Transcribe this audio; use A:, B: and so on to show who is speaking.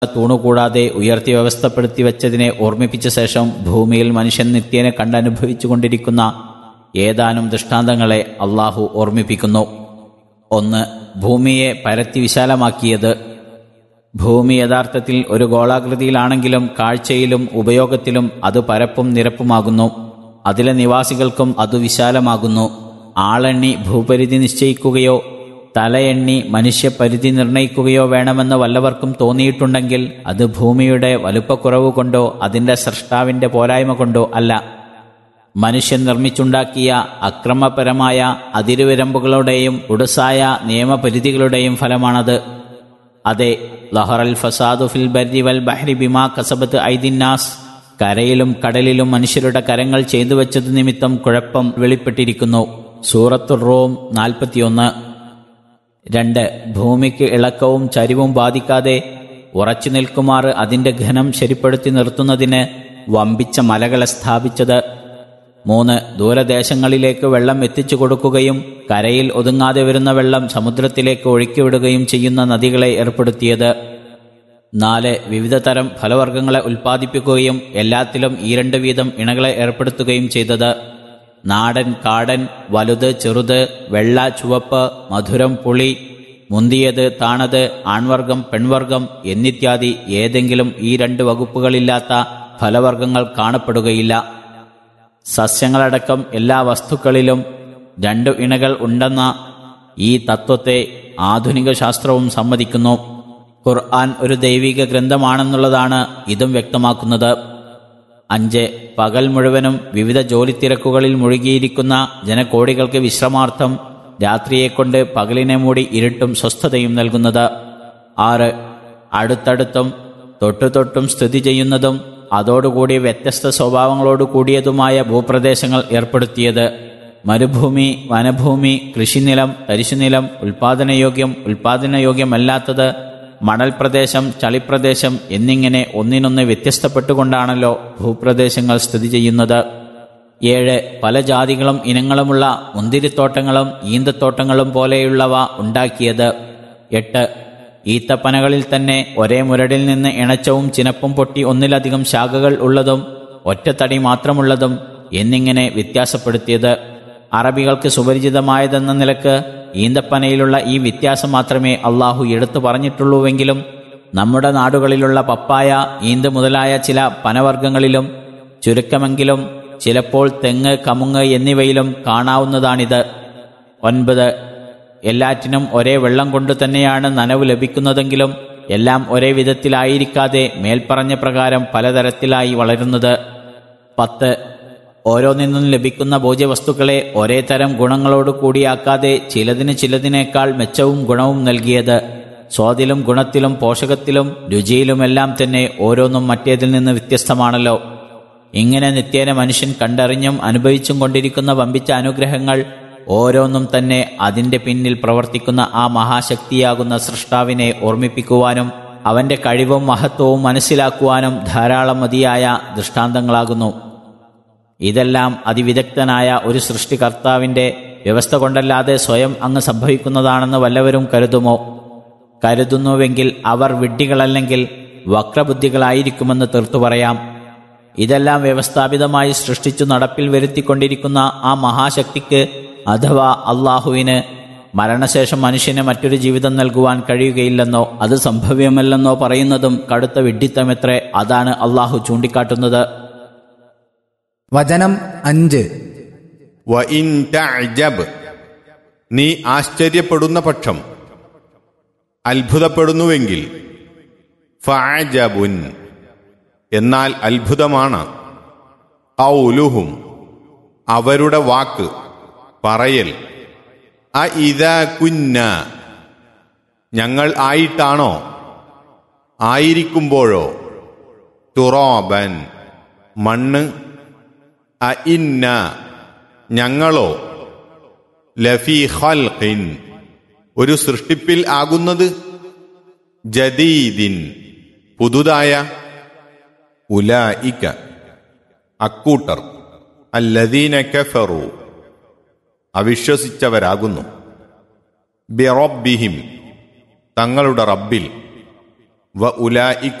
A: തൂണുകൂടാതെ ഉയർത്തി വ്യവസ്ഥപ്പെടുത്തി വെച്ചതിനെ ഓർമ്മിപ്പിച്ച ശേഷം ഭൂമിയിൽ മനുഷ്യൻ നിത്യേന കണ്ടനുഭവിച്ചുകൊണ്ടിരിക്കുന്ന ഏതാനും ദൃഷ്ടാന്തങ്ങളെ അള്ളാഹു ഓർമ്മിപ്പിക്കുന്നു ഒന്ന് ഭൂമിയെ പരത്തി വിശാലമാക്കിയത് ഭൂമി യഥാർത്ഥത്തിൽ ഒരു ഗോളാകൃതിയിലാണെങ്കിലും കാഴ്ചയിലും ഉപയോഗത്തിലും അത് പരപ്പും നിരപ്പുമാകുന്നു അതിലെ നിവാസികൾക്കും അത് വിശാലമാകുന്നു ആളെണ്ണി ഭൂപരിധി നിശ്ചയിക്കുകയോ തലയെണ്ണി മനുഷ്യപരിധി നിർണയിക്കുകയോ വേണമെന്ന് വല്ലവർക്കും തോന്നിയിട്ടുണ്ടെങ്കിൽ അത് ഭൂമിയുടെ വലുപ്പക്കുറവ് കൊണ്ടോ അതിൻ്റെ സൃഷ്ടാവിൻ്റെ പോരായ്മ കൊണ്ടോ അല്ല മനുഷ്യൻ നിർമ്മിച്ചുണ്ടാക്കിയ അക്രമപരമായ അതിരുവിരമ്പുകളുടെയും ഉടുസായ നിയമപരിധികളുടെയും ഫലമാണത് അതെ ലഹറൽ ഫസാദു ഫിൽ ബരി വൽ ബഹ്രി ബിമാ കസബത്ത് ഐദിന്നാസ് കരയിലും കടലിലും മനുഷ്യരുടെ കരങ്ങൾ ചെയ്തു വെച്ചത് നിമിത്തം കുഴപ്പം വെളിപ്പെട്ടിരിക്കുന്നു സൂറത്തുർ റോം നാൽപ്പത്തിയൊന്ന് രണ്ട് ഭൂമിക്ക് ഇളക്കവും ചരിവും ബാധിക്കാതെ ഉറച്ചു നിൽക്കുമാറ് അതിന്റെ ഘനം ശരിപ്പെടുത്തി നിർത്തുന്നതിന് വമ്പിച്ച മലകളെ സ്ഥാപിച്ചത് മൂന്ന് ദൂരദേശങ്ങളിലേക്ക് വെള്ളം എത്തിച്ചു കൊടുക്കുകയും കരയിൽ ഒതുങ്ങാതെ വരുന്ന വെള്ളം സമുദ്രത്തിലേക്ക് ഒഴുക്കിവിടുകയും ചെയ്യുന്ന നദികളെ ഏർപ്പെടുത്തിയത് നാല് വിവിധ തരം ഫലവർഗ്ഗങ്ങളെ ഉൽപ്പാദിപ്പിക്കുകയും എല്ലാത്തിലും ഈ രണ്ട് വീതം ഇണകളെ ഏർപ്പെടുത്തുകയും ചെയ്തത് നാടൻ കാടൻ വലുത് ചെറുത് വെള്ള ചുവപ്പ് മധുരം പുളി മുന്തിയത് താണത് ആൺവർഗം പെൺവർഗം എന്നിത്യാദി ഏതെങ്കിലും ഈ രണ്ട് വകുപ്പുകളില്ലാത്ത ഫലവർഗ്ഗങ്ങൾ കാണപ്പെടുകയില്ല സസ്യങ്ങളടക്കം എല്ലാ വസ്തുക്കളിലും രണ്ടു ഇണകൾ ഉണ്ടെന്ന ഈ തത്വത്തെ ആധുനിക ശാസ്ത്രവും സമ്മതിക്കുന്നു ഖുർആൻ ഒരു ദൈവിക ഗ്രന്ഥമാണെന്നുള്ളതാണ് ഇതും വ്യക്തമാക്കുന്നത് അഞ്ച് പകൽ മുഴുവനും വിവിധ ജോലിത്തിരക്കുകളിൽ മുഴുകിയിരിക്കുന്ന ജനകോടികൾക്ക് വിശ്രമാർത്ഥം രാത്രിയെക്കൊണ്ട് പകലിനെ മൂടി ഇരുട്ടും സ്വസ്ഥതയും നൽകുന്നത് ആറ് അടുത്തടുത്തും തൊട്ടുതൊട്ടും സ്ഥിതി ചെയ്യുന്നതും അതോടുകൂടി വ്യത്യസ്ത സ്വഭാവങ്ങളോട് കൂടിയതുമായ ഭൂപ്രദേശങ്ങൾ ഏർപ്പെടുത്തിയത് മരുഭൂമി വനഭൂമി കൃഷിനിലം തരിശുനിലം ഉൽപാദനയോഗ്യം ഉൽപാദനയോഗ്യമല്ലാത്തത് മണൽ പ്രദേശം ചളിപ്രദേശം എന്നിങ്ങനെ ഒന്നിനൊന്ന് വ്യത്യസ്തപ്പെട്ടുകൊണ്ടാണല്ലോ ഭൂപ്രദേശങ്ങൾ സ്ഥിതി ചെയ്യുന്നത് ഏഴ് പല ജാതികളും ഇനങ്ങളുമുള്ള മുന്തിരിത്തോട്ടങ്ങളും ഈന്തത്തോട്ടങ്ങളും പോലെയുള്ളവ ഉണ്ടാക്കിയത് എട്ട് ഈത്തപ്പനകളിൽ തന്നെ ഒരേ മുരടിൽ നിന്ന് ഇണച്ചവും ചിനപ്പും പൊട്ടി ഒന്നിലധികം ശാഖകൾ ഉള്ളതും ഒറ്റത്തടി മാത്രമുള്ളതും എന്നിങ്ങനെ വ്യത്യാസപ്പെടുത്തിയത് അറബികൾക്ക് സുപരിചിതമായതെന്ന നിലക്ക് ഈന്തപ്പനയിലുള്ള ഈ വ്യത്യാസം മാത്രമേ അള്ളാഹു എടുത്തു പറഞ്ഞിട്ടുള്ളൂവെങ്കിലും നമ്മുടെ നാടുകളിലുള്ള പപ്പായ ഈന്ത് മുതലായ ചില പനവർഗ്ഗങ്ങളിലും ചുരുക്കമെങ്കിലും ചിലപ്പോൾ തെങ്ങ് കമുങ്ങ് എന്നിവയിലും കാണാവുന്നതാണിത് ഒൻപത് എല്ലാറ്റിനും ഒരേ വെള്ളം കൊണ്ട് തന്നെയാണ് നനവ് ലഭിക്കുന്നതെങ്കിലും എല്ലാം ഒരേ വിധത്തിലായിരിക്കാതെ മേൽപ്പറഞ്ഞ പ്രകാരം പലതരത്തിലായി വളരുന്നത് പത്ത് ഓരോന്നിന്നും ലഭിക്കുന്ന ഭോജ്യവസ്തുക്കളെ ഒരേ തരം ഗുണങ്ങളോട് കൂടിയാക്കാതെ ചിലതിന് ചിലതിനേക്കാൾ മെച്ചവും ഗുണവും നൽകിയത് സ്വാദിലും ഗുണത്തിലും പോഷകത്തിലും രുചിയിലുമെല്ലാം തന്നെ ഓരോന്നും മറ്റേതിൽ നിന്ന് വ്യത്യസ്തമാണല്ലോ ഇങ്ങനെ നിത്യേന മനുഷ്യൻ കണ്ടറിഞ്ഞും അനുഭവിച്ചും കൊണ്ടിരിക്കുന്ന വമ്പിച്ച അനുഗ്രഹങ്ങൾ ഓരോന്നും തന്നെ അതിന്റെ പിന്നിൽ പ്രവർത്തിക്കുന്ന ആ മഹാശക്തിയാകുന്ന സൃഷ്ടാവിനെ ഓർമ്മിപ്പിക്കുവാനും അവന്റെ കഴിവും മഹത്വവും മനസ്സിലാക്കുവാനും ധാരാളം മതിയായ ദൃഷ്ടാന്തങ്ങളാകുന്നു ഇതെല്ലാം അതിവിദഗ്ധനായ ഒരു സൃഷ്ടികർത്താവിന്റെ വ്യവസ്ഥ കൊണ്ടല്ലാതെ സ്വയം അങ്ങ് സംഭവിക്കുന്നതാണെന്ന് വല്ലവരും കരുതുമോ കരുതുന്നുവെങ്കിൽ അവർ വിഡ്ഢികളല്ലെങ്കിൽ വക്രബുദ്ധികളായിരിക്കുമെന്ന് തീർത്തു പറയാം ഇതെല്ലാം വ്യവസ്ഥാപിതമായി സൃഷ്ടിച്ചു നടപ്പിൽ വരുത്തിക്കൊണ്ടിരിക്കുന്ന ആ മഹാശക്തിക്ക് അഥവാ അള്ളാഹുവിന് മരണശേഷം മനുഷ്യന് മറ്റൊരു ജീവിതം നൽകുവാൻ കഴിയുകയില്ലെന്നോ അത് സംഭവ്യമല്ലെന്നോ പറയുന്നതും കടുത്ത വിഡ്ഢിത്തമെത്രേ അതാണ് അള്ളാഹു ചൂണ്ടിക്കാട്ടുന്നത്
B: വചനം അഞ്ച്
C: വ ഇൻ തഅജബ് നീ ആശ്ചര്യപ്പെടുന്ന പക്ഷം അത്ഭുതപ്പെടുന്നുവെങ്കിൽ ഫഅജബുൻ എന്നാൽ അത്ഭുതമാണ് ഔലുഹും അവരുടെ വാക്ക് പറയൽ അ ഇതാ കുന്ന ഞങ്ങൾ ആയിട്ടാണോ ആയിരിക്കുമ്പോഴോ തുറോബൻ മണ്ണ് അ ഇന്ന ഞങ്ങളോ ലഫി ഖൽഖിൻ ഒരു സൃഷ്ടിപ്പിൽ ആകുന്നത് ജദീദിൻ പുതുതായ ഉലായിക്ക അക്കൂട്ടർ അല്ലദീന കഫറു അവിശ്വസിച്ചവരാകുന്നു ബിറബ്ബിഹിം തങ്ങളുടെ റബ്ബിൽ വ ഉലായിക